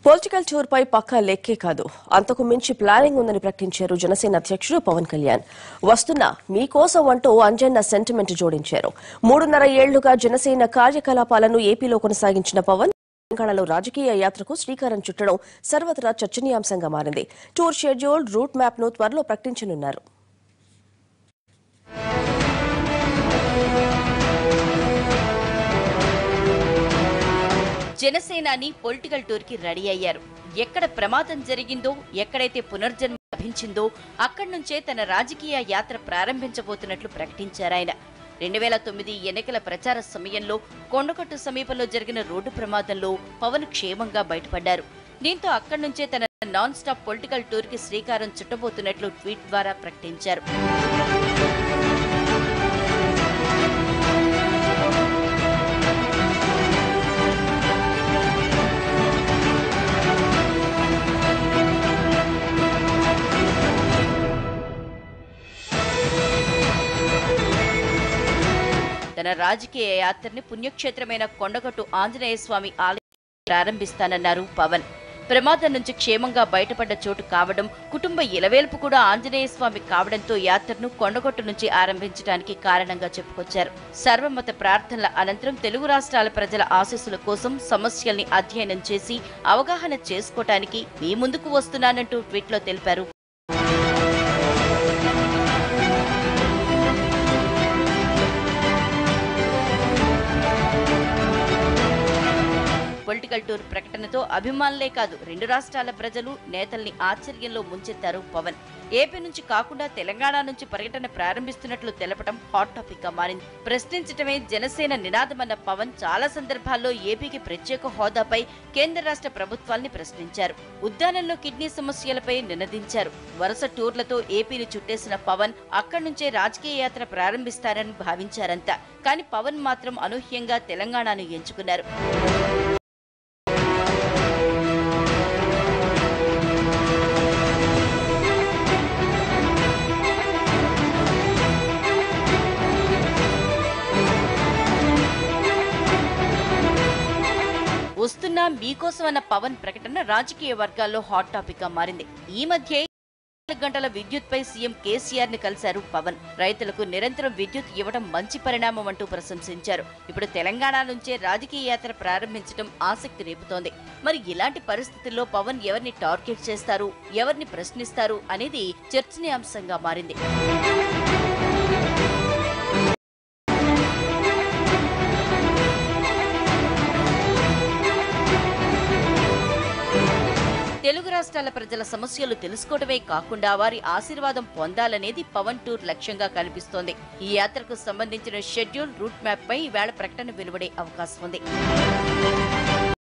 political tour పై పక్కా లెక్కే కాదు అంతకు మించి ప్లానింగ్ ఉందని ప్రకటించారు జనసేన అధ్యక్షుడు పవన్ కళ్యాణ్ వస్తున్న మీకోసం అంటూ అంజన్న సెంటిమెంట్ జోడించారు మూడున్నర ఏళ్లుగా జనసేన కార్యకలాపాలను ఏపీలో కొనసాగించిన పవన్ తెలంగాణలో రాజకీయ యాత్రకు శ్రీకారం చుట్టడం సర్వత్రా చర్చనీయాంశంగా మారింది టూర్ షెడ్యూల్ రూట్ మ్యాప్ ను త్వరలో ప్రకటించనున్నారు జనసేనాని పొలిటికల్ టూర్ కి రెడీ అయ్యారు ఎక్కడ ప్రమాదం జరిగిందో ఎక్కడైతే పునర్జన్మ లభించిందో అక్కడి నుంచే తన రాజకీయ యాత్ర ప్రారంభించబోతున్నట్లు ప్రకటించారాయన రెండు వేల తొమ్మిది ఎన్నికల ప్రచార సమయంలో కొండకొట్టు సమీపంలో జరిగిన రోడ్డు ప్రమాదంలో పవన్ క్షేమంగా బయటపడ్డారు దీంతో అక్కడి నుంచే తన నాన్ స్టాప్ పొలిటికల్ టూర్ కి శ్రీకారం చుట్టబోతున్నట్లు ట్వీట్ ద్వారా ప్రకటించారు తన రాజకీయ యాత్రని పుణ్యక్షేత్రమైన కొండగట్టు ఆంజనేయ స్వామి ఆలయం ప్రారంభిస్తానన్నారు పవన్ ప్రమాదం నుంచి క్షేమంగా బయటపడ్డ చోటు కావడం కుటుంబ ఇలవేల్పు కూడా ఆంజనేయ స్వామి కావడంతో యాత్రను కొండగొట్టు నుంచి ఆరంభించడానికి కారణంగా చెప్పుకొచ్చారు సర్వమత ప్రార్థనల అనంతరం తెలుగు రాష్ట్రాల ప్రజల ఆశీస్సుల కోసం సమస్యల్ని అధ్యయనం చేసి అవగాహన చేసుకోవటానికి మీ ముందుకు వస్తున్నానంటూ ట్వీట్లో తెలిపారు పొలిటికల్ టూర్ ప్రకటనతో అభిమానులే కాదు రెండు రాష్ట్రాల ప్రజలు నేతల్ని ఆశ్చర్యంలో ముంచెత్తారు పవన్ ఏపీ నుంచి కాకుండా తెలంగాణ నుంచి పర్యటన ప్రారంభిస్తున్నట్లు తెలపడం హాట్ టాపిక్ గా మారింది ప్రశ్నించటమే జనసేన నినాదమన్న పవన్ చాలా సందర్భాల్లో ఏపీకి ప్రత్యేక హోదాపై కేంద్ర రాష్ట్ర ప్రభుత్వాల్ని ప్రశ్నించారు ఉద్యానంలో కిడ్నీ సమస్యలపై నినదించారు వరుస టూర్లతో ఏపీని చుట్టేసిన పవన్ అక్కడి నుంచే రాజకీయ యాత్ర ప్రారంభిస్తారని భావించారంతా కానీ పవన్ మాత్రం అనూహ్యంగా తెలంగాణను ఎంచుకున్నారు వస్తున్నా మీకోసం అన్న పవన్ ప్రకటన రాజకీయ వర్గాల్లో హాట్ టాపిక్ గా మారింది ఈ మధ్య నాలుగు గంటల విద్యుత్ పై సీఎం కేసీఆర్ ని కలిశారు పవన్ రైతులకు నిరంతరం విద్యుత్ ఇవ్వడం మంచి పరిణామం అంటూ ప్రశంసించారు ఇప్పుడు తెలంగాణ నుంచే రాజకీయ యాత్ర ప్రారంభించడం ఆసక్తి రేపుతోంది మరి ఇలాంటి పరిస్థితుల్లో పవన్ ఎవరిని టార్గెట్ చేస్తారు ఎవరిని ప్రశ్నిస్తారు అనేది చర్చనీయాంశంగా మారింది తెలుగు రాష్ట్రాల ప్రజల సమస్యలు తెలుసుకోవడమే కాకుండా వారి ఆశీర్వాదం పొందాలనేది పవన్ టూర్ లక్ష్యంగా కనిపిస్తోంది ఈ యాత్రకు సంబంధించిన షెడ్యూల్ రూట్ మ్యాప్ పై ఈవేళ ప్రకటన వెలువడే అవకాశం ఉంది